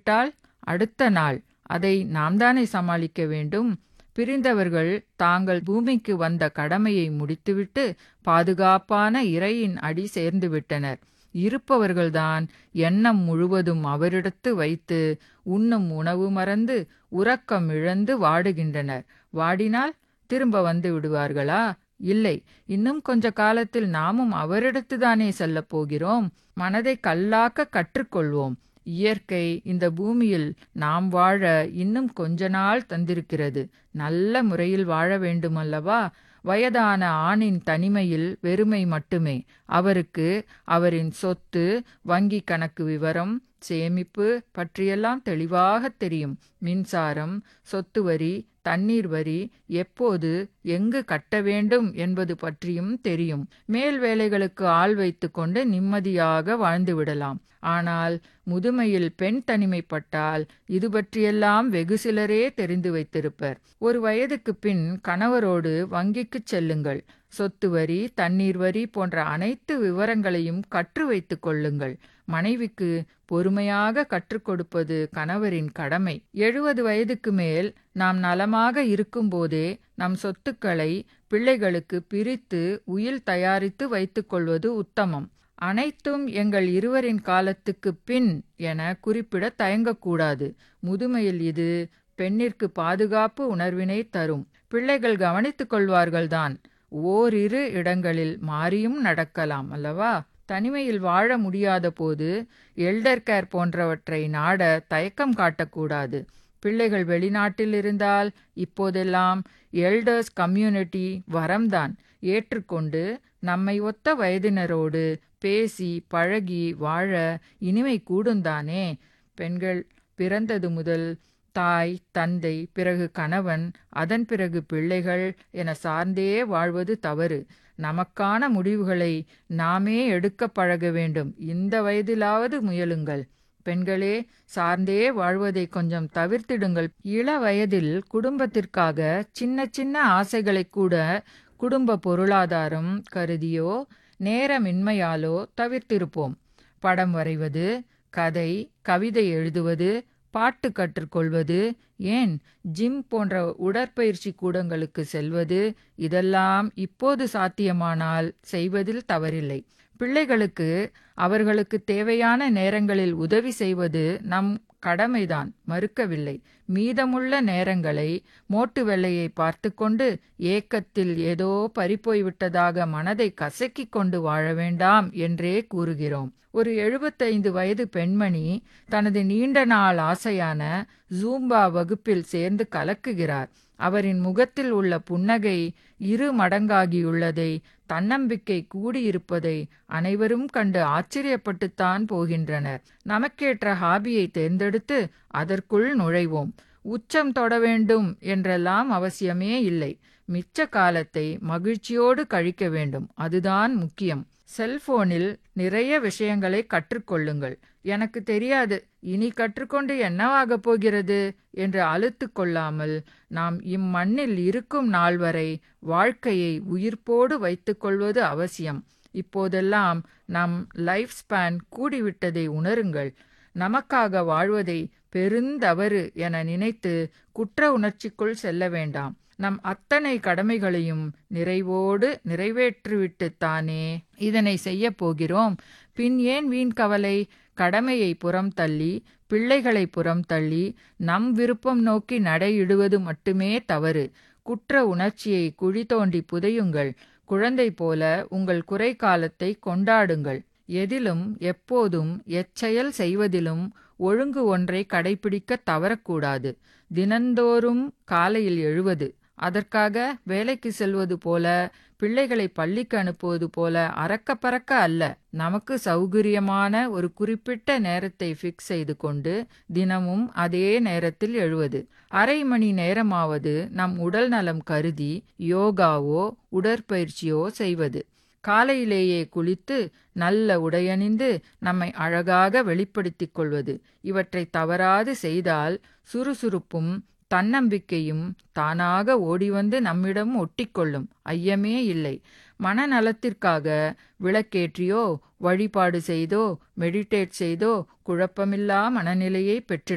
வந்துவிட்டால் அடுத்த நாள் அதை நாம் தானே சமாளிக்க வேண்டும் பிரிந்தவர்கள் தாங்கள் பூமிக்கு வந்த கடமையை முடித்துவிட்டு பாதுகாப்பான இறையின் அடி சேர்ந்து விட்டனர் இருப்பவர்கள்தான் எண்ணம் முழுவதும் அவரிடத்து வைத்து உண்ணும் உணவு மறந்து உறக்கம் இழந்து வாடுகின்றனர் வாடினால் திரும்ப வந்து விடுவார்களா இல்லை இன்னும் கொஞ்ச காலத்தில் நாமும் அவரிடத்துதானே செல்லப் போகிறோம் மனதை கல்லாக்க கற்றுக்கொள்வோம் இயற்கை இந்த பூமியில் நாம் வாழ இன்னும் கொஞ்ச நாள் தந்திருக்கிறது நல்ல முறையில் வாழ வேண்டுமல்லவா வயதான ஆணின் தனிமையில் வெறுமை மட்டுமே அவருக்கு அவரின் சொத்து வங்கி கணக்கு விவரம் சேமிப்பு பற்றியெல்லாம் தெளிவாக தெரியும் மின்சாரம் சொத்து வரி தண்ணீர் வரி எப்போது எங்கு கட்ட வேண்டும் என்பது பற்றியும் தெரியும் மேல் வேலைகளுக்கு ஆள் வைத்துக்கொண்டு நிம்மதியாக வாழ்ந்துவிடலாம் ஆனால் முதுமையில் பெண் தனிமைப்பட்டால் இது பற்றியெல்லாம் வெகு சிலரே தெரிந்து வைத்திருப்பர் ஒரு வயதுக்கு பின் கணவரோடு வங்கிக்கு செல்லுங்கள் சொத்து வரி தண்ணீர் வரி போன்ற அனைத்து விவரங்களையும் கற்று வைத்துக் கொள்ளுங்கள் மனைவிக்கு பொறுமையாக கற்றுக் கொடுப்பது கணவரின் கடமை எழுபது வயதுக்கு மேல் நாம் நலமாக இருக்கும்போதே நம் சொத்துக்களை பிள்ளைகளுக்கு பிரித்து உயில் தயாரித்து வைத்துக் கொள்வது உத்தமம் அனைத்தும் எங்கள் இருவரின் காலத்துக்கு பின் என குறிப்பிட தயங்கக்கூடாது முதுமையில் இது பெண்ணிற்கு பாதுகாப்பு உணர்வினை தரும் பிள்ளைகள் கவனித்துக் கொள்வார்கள்தான் ஓரிரு இடங்களில் மாறியும் நடக்கலாம் அல்லவா தனிமையில் வாழ முடியாத போது எல்டர் கேர் போன்றவற்றை நாட தயக்கம் காட்டக்கூடாது பிள்ளைகள் வெளிநாட்டில் இருந்தால் இப்போதெல்லாம் எல்டர்ஸ் கம்யூனிட்டி வரம்தான் ஏற்றுக்கொண்டு நம்மை ஒத்த வயதினரோடு பேசி பழகி வாழ இனிமை கூடுந்தானே பெண்கள் பிறந்தது முதல் தாய் தந்தை பிறகு கணவன் அதன் பிறகு பிள்ளைகள் என சார்ந்தே வாழ்வது தவறு நமக்கான முடிவுகளை நாமே எடுக்க பழக வேண்டும் இந்த வயதிலாவது முயலுங்கள் பெண்களே சார்ந்தே வாழ்வதை கொஞ்சம் தவிர்த்திடுங்கள் இள வயதில் குடும்பத்திற்காக சின்ன சின்ன ஆசைகளை கூட குடும்ப பொருளாதாரம் கருதியோ நேரமின்மையாலோ தவிர்த்திருப்போம் படம் வரைவது கதை கவிதை எழுதுவது பாட்டு கற்றுக்கொள்வது ஏன் ஜிம் போன்ற உடற்பயிற்சி கூடங்களுக்கு செல்வது இதெல்லாம் இப்போது சாத்தியமானால் செய்வதில் தவறில்லை பிள்ளைகளுக்கு அவர்களுக்கு தேவையான நேரங்களில் உதவி செய்வது நம் கடமைதான் மறுக்கவில்லை மீதமுள்ள நேரங்களை மோட்டு வெள்ளையை பார்த்து கொண்டு ஏக்கத்தில் ஏதோ பறிப்போய்விட்டதாக மனதை கசக்கிக் கொண்டு வாழ வேண்டாம் என்றே கூறுகிறோம் ஒரு எழுபத்தைந்து வயது பெண்மணி தனது நீண்ட நாள் ஆசையான ஜூம்பா வகுப்பில் சேர்ந்து கலக்குகிறார் அவரின் முகத்தில் உள்ள புன்னகை இரு மடங்காகியுள்ளதை தன்னம்பிக்கை கூடியிருப்பதை அனைவரும் கண்டு ஆச்சரியப்பட்டுத்தான் போகின்றனர் நமக்கேற்ற ஹாபியை தேர்ந்தெடுத்து அதற்குள் நுழைவோம் உச்சம் தொட வேண்டும் என்றெல்லாம் அவசியமே இல்லை மிச்ச காலத்தை மகிழ்ச்சியோடு கழிக்க வேண்டும் அதுதான் முக்கியம் செல்போனில் நிறைய விஷயங்களை கற்றுக்கொள்ளுங்கள் எனக்கு தெரியாது இனி கற்றுக்கொண்டு என்னவாகப் போகிறது என்று அழுத்து கொள்ளாமல் நாம் இம்மண்ணில் இருக்கும் நாள் வரை வாழ்க்கையை உயிர்ப்போடு வைத்துக்கொள்வது அவசியம் இப்போதெல்லாம் நம் லைஃப் ஸ்பேன் கூடிவிட்டதை உணருங்கள் நமக்காக வாழ்வதை பெருந்தவறு என நினைத்து குற்ற உணர்ச்சிக்குள் செல்ல வேண்டாம் நம் அத்தனை கடமைகளையும் நிறைவோடு நிறைவேற்றிவிட்டுத்தானே இதனை செய்ய போகிறோம் பின் ஏன் வீண் கவலை கடமையை புறம் தள்ளி பிள்ளைகளை புறம் தள்ளி நம் விருப்பம் நோக்கி நடையிடுவது மட்டுமே தவறு குற்ற உணர்ச்சியை குழி தோண்டி புதையுங்கள் குழந்தை போல உங்கள் குறை காலத்தை கொண்டாடுங்கள் எதிலும் எப்போதும் எச்செயல் செய்வதிலும் ஒழுங்கு ஒன்றை கடைபிடிக்க தவறக்கூடாது தினந்தோறும் காலையில் எழுவது அதற்காக வேலைக்கு செல்வது போல பிள்ளைகளை பள்ளிக்கு அனுப்புவது போல அறக்க பறக்க அல்ல நமக்கு சௌகரியமான ஒரு குறிப்பிட்ட நேரத்தை ஃபிக்ஸ் செய்து கொண்டு தினமும் அதே நேரத்தில் எழுவது அரை மணி நேரமாவது நம் உடல் நலம் கருதி யோகாவோ உடற்பயிற்சியோ செய்வது காலையிலேயே குளித்து நல்ல உடையணிந்து நம்மை அழகாக வெளிப்படுத்திக் கொள்வது இவற்றை தவறாது செய்தால் சுறுசுறுப்பும் தன்னம்பிக்கையும் தானாக ஓடிவந்து நம்மிடம் ஒட்டிக்கொள்ளும் ஐயமே இல்லை மனநலத்திற்காக விளக்கேற்றியோ வழிபாடு செய்தோ மெடிடேட் செய்தோ குழப்பமில்லா மனநிலையை பெற்று